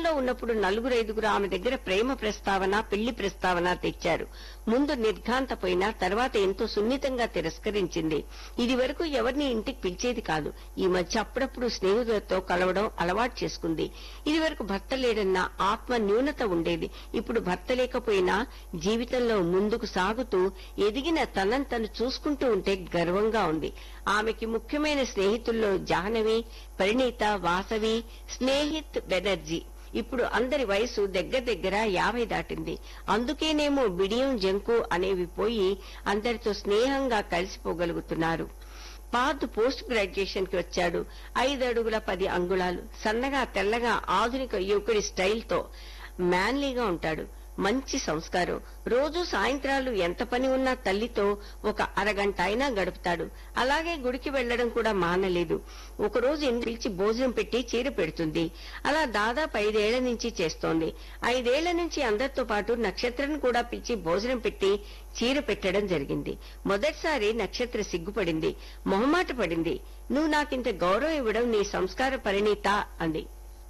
ఊళ్ళో ఉన్నప్పుడు నలుగురు ఐదుగురు ఆమె దగ్గర ప్రేమ ప్రస్తావన పెళ్లి ప్రస్తావన తెచ్చారు ముందు నిర్ఘాంతపోయినా తర్వాత ఎంతో సున్నితంగా తిరస్కరించింది ఇది వరకు ఎవరిని ఇంటికి పిలిచేది కాదు ఈ మధ్య అప్పుడప్పుడు స్నేహితులతో కలవడం అలవాటు చేసుకుంది ఇది వరకు భర్త లేడన్న ఆత్మ న్యూనత ఉండేది ఇప్పుడు భర్త లేకపోయినా జీవితంలో ముందుకు సాగుతూ ఎదిగిన తనను తను చూసుకుంటూ ఉంటే గర్వంగా ఉంది ఆమెకి ముఖ్యమైన స్నేహితుల్లో జాహ్నవి పరిణీత వాసవి స్నేహిత్ బెనర్జీ ఇప్పుడు అందరి వయసు దగ్గర దగ్గర యాభై దాటింది అందుకేనేమో బిడియం జంకు అనేవి పోయి అందరితో స్నేహంగా కలిసిపోగలుగుతున్నారు పాద్ పోస్ట్ గ్రాడ్యుయేషన్ కి వచ్చాడు ఐదు అడుగుల పది అంగుళాలు సన్నగా తెల్లగా ఆధునిక యువకుడి స్టైల్తో మ్యాన్లీగా ఉంటాడు మంచి సంస్కారం రోజు సాయంత్రాలు ఎంత పని ఉన్నా తల్లితో ఒక అరగంట అయినా గడుపుతాడు అలాగే గుడికి వెళ్లడం కూడా మానలేదు ఒకరోజు ఇంటికి పిలిచి భోజనం పెట్టి చీర పెడుతుంది అలా దాదాపు ఐదేళ్ల నుంచి చేస్తోంది ఐదేళ్ల నుంచి అందరితో పాటు నక్షత్రం కూడా పిలిచి భోజనం పెట్టి చీర పెట్టడం జరిగింది మొదటిసారి నక్షత్ర సిగ్గుపడింది మొహమాట పడింది నువ్వు నాకింత గౌరవం ఇవ్వడం నీ సంస్కార పరిణీత అంది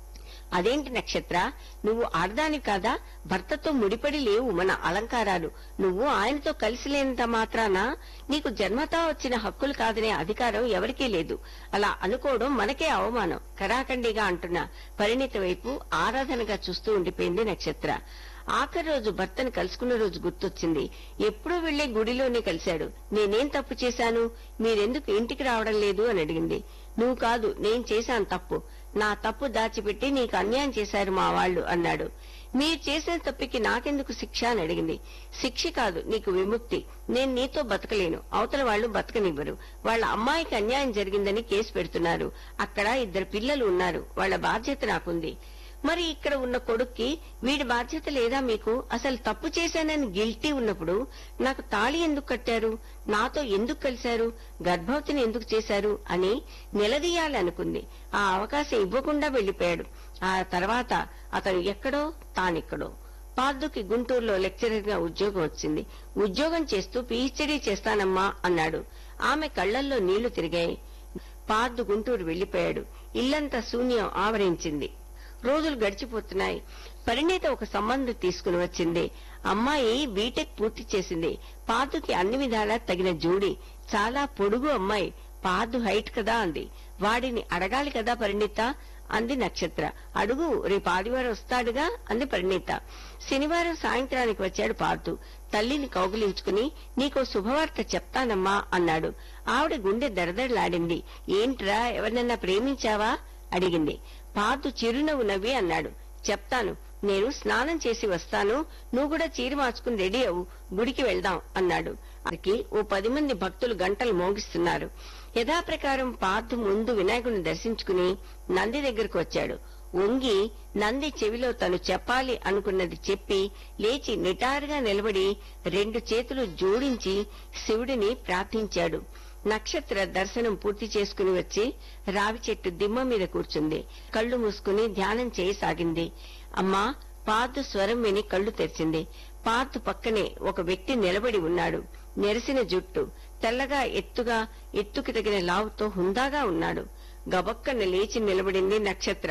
అదేంటి నక్షత్ర నువ్వు ఆడదాని కాదా భర్తతో ముడిపడి లేవు మన అలంకారాలు నువ్వు ఆయనతో కలిసి లేనంత మాత్రాన నీకు జన్మతా వచ్చిన హక్కులు కాదనే అధికారం ఎవరికీ లేదు అలా అనుకోవడం మనకే అవమానం కరాఖండిగా అంటున్న పరిణిత వైపు ఆరాధనగా చూస్తూ ఉండిపోయింది నక్షత్ర ఆఖరి రోజు భర్తను కలుసుకున్న రోజు గుర్తొచ్చింది ఎప్పుడూ వెళ్లే గుడిలోనే కలిశాడు నేనేం తప్పు చేశాను మీరెందుకు ఇంటికి రావడం లేదు అని అడిగింది నువ్వు కాదు నేను చేశాను తప్పు నా తప్పు దాచిపెట్టి నీకు అన్యాయం చేశారు మా వాళ్ళు అన్నాడు మీరు చేసిన తప్పికి నాకెందుకు శిక్ష అని అడిగింది శిక్ష కాదు నీకు విముక్తి నేను నీతో బతకలేను అవతల వాళ్ళు బతకనివ్వరు వాళ్ళ అమ్మాయికి అన్యాయం జరిగిందని కేసు పెడుతున్నారు అక్కడ ఇద్దరు పిల్లలు ఉన్నారు వాళ్ళ బాధ్యత నాకుంది మరి ఇక్కడ ఉన్న కొడుక్కి వీడి బాధ్యత లేదా మీకు అసలు తప్పు చేశానని గిల్టీ ఉన్నప్పుడు నాకు తాళి ఎందుకు కట్టారు నాతో ఎందుకు కలిశారు గర్భవతిని ఎందుకు చేశారు అని నిలదీయాలనుకుంది ఆ అవకాశం ఇవ్వకుండా వెళ్లిపోయాడు ఆ తర్వాత అతను ఎక్కడో తానెక్కడో పార్దుకి గుంటూరులో లెక్చరర్ గా ఉద్యోగం వచ్చింది ఉద్యోగం చేస్తూ పీహెచ్డీ చేస్తానమ్మా అన్నాడు ఆమె కళ్లల్లో నీళ్లు తిరిగాయి పార్దు గుంటూరు వెళ్లిపోయాడు ఇల్లంతా శూన్యం ఆవరించింది రోజులు గడిచిపోతున్నాయి పరిణీత ఒక సంబంధం తీసుకుని వచ్చింది అమ్మాయి బీటెక్ పూర్తి చేసింది పాదుకి అన్ని విధాలా తగిన జోడి చాలా పొడుగు అమ్మాయి పాదు హైట్ కదా అంది వాడిని అడగాలి కదా పరిణీత అంది నక్షత్ర అడుగు రేపు ఆదివారం వస్తాడుగా అంది పరిణీత శనివారం సాయంత్రానికి వచ్చాడు పార్థు తల్లిని కౌగిలించుకుని నీకో శుభవార్త చెప్తానమ్మా అన్నాడు ఆవిడ గుండె దరదరలాడింది ఏంట్రా ఎవరినన్నా ప్రేమించావా అడిగింది పాదు చిరునవ్వు నవ్వి అన్నాడు చెప్తాను నేను స్నానం చేసి వస్తాను నువ్వు కూడా చీర మార్చుకుని రెడీ అవు గుడికి వెళ్దాం అన్నాడు అదికి ఓ పది మంది భక్తులు గంటలు మోగిస్తున్నారు యథాప్రకారం పార్థు ముందు వినాయకుడిని దర్శించుకుని నంది దగ్గరకు వచ్చాడు వంగి నంది చెవిలో తను చెప్పాలి అనుకున్నది చెప్పి లేచి నిటారుగా నిలబడి రెండు చేతులు జోడించి శివుడిని ప్రార్థించాడు నక్షత్ర దర్శనం పూర్తి చేసుకుని వచ్చి రావి చెట్టు దిమ్మ మీద కూర్చుంది కళ్ళు మూసుకుని ధ్యానం చేయసాగింది అమ్మా పాతు స్వరం విని కళ్ళు తెరిచింది పాతు పక్కనే ఒక వ్యక్తి నిలబడి ఉన్నాడు నెరసిన జుట్టు తెల్లగా ఎత్తుగా ఎత్తుకి తగిన లావుతో హుందాగా ఉన్నాడు గబక్కన లేచి నిలబడింది నక్షత్ర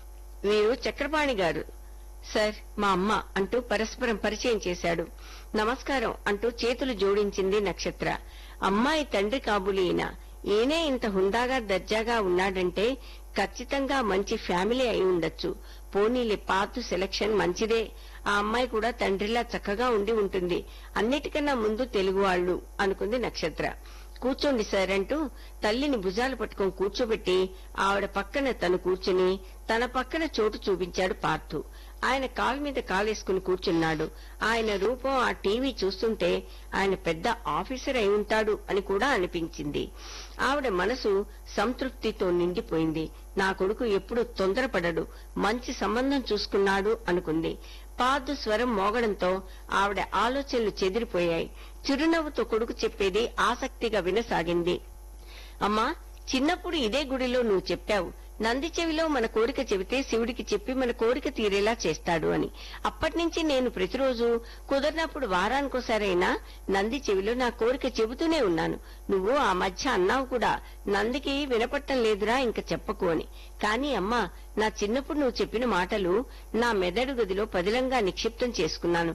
వీరు చక్రపాణి గారు సార్ మా అమ్మ అంటూ పరస్పరం పరిచయం చేశాడు నమస్కారం అంటూ చేతులు జోడించింది నక్షత్ర అమ్మాయి తండ్రి కాబులి ఈయన ఈయనే ఇంత హుందాగా దర్జాగా ఉన్నాడంటే ఖచ్చితంగా మంచి ఫ్యామిలీ అయి ఉండొచ్చు పోనీలే పాతు సెలక్షన్ మంచిదే ఆ అమ్మాయి కూడా తండ్రిలా చక్కగా ఉండి ఉంటుంది అన్నిటికన్నా ముందు తెలుగు వాళ్ళు అనుకుంది నక్షత్ర కూర్చోండి సార్ అంటూ తల్లిని భుజాలు పట్టుకొని కూర్చోబెట్టి ఆవిడ పక్కన తను కూర్చుని తన పక్కన చోటు చూపించాడు పార్థు ఆయన కాలు మీద కాలేసుకుని కూర్చున్నాడు ఆయన రూపం ఆ టీవీ చూస్తుంటే ఆయన పెద్ద ఆఫీసర్ అయి ఉంటాడు అని కూడా అనిపించింది ఆవిడ మనసు సంతృప్తితో నిండిపోయింది నా కొడుకు ఎప్పుడు తొందరపడడు మంచి సంబంధం చూసుకున్నాడు అనుకుంది పాదు స్వరం మోగడంతో ఆవిడ ఆలోచనలు చెదిరిపోయాయి చిరునవ్వుతో కొడుకు చెప్పేది ఆసక్తిగా వినసాగింది అమ్మా చిన్నప్పుడు ఇదే గుడిలో నువ్వు చెప్పావు నంది చెవిలో మన కోరిక చెబితే శివుడికి చెప్పి మన కోరిక తీరేలా చేస్తాడు అని అప్పటి నుంచి నేను ప్రతిరోజు కుదరినప్పుడు వారానికోసారైనా నంది చెవిలో నా కోరిక చెబుతూనే ఉన్నాను నువ్వు ఆ మధ్య అన్నావు కూడా నందికి వినపట్టం లేదురా ఇంక చెప్పకు అని కానీ అమ్మా నా చిన్నప్పుడు నువ్వు చెప్పిన మాటలు నా మెదడు గదిలో పదిలంగా నిక్షిప్తం చేసుకున్నాను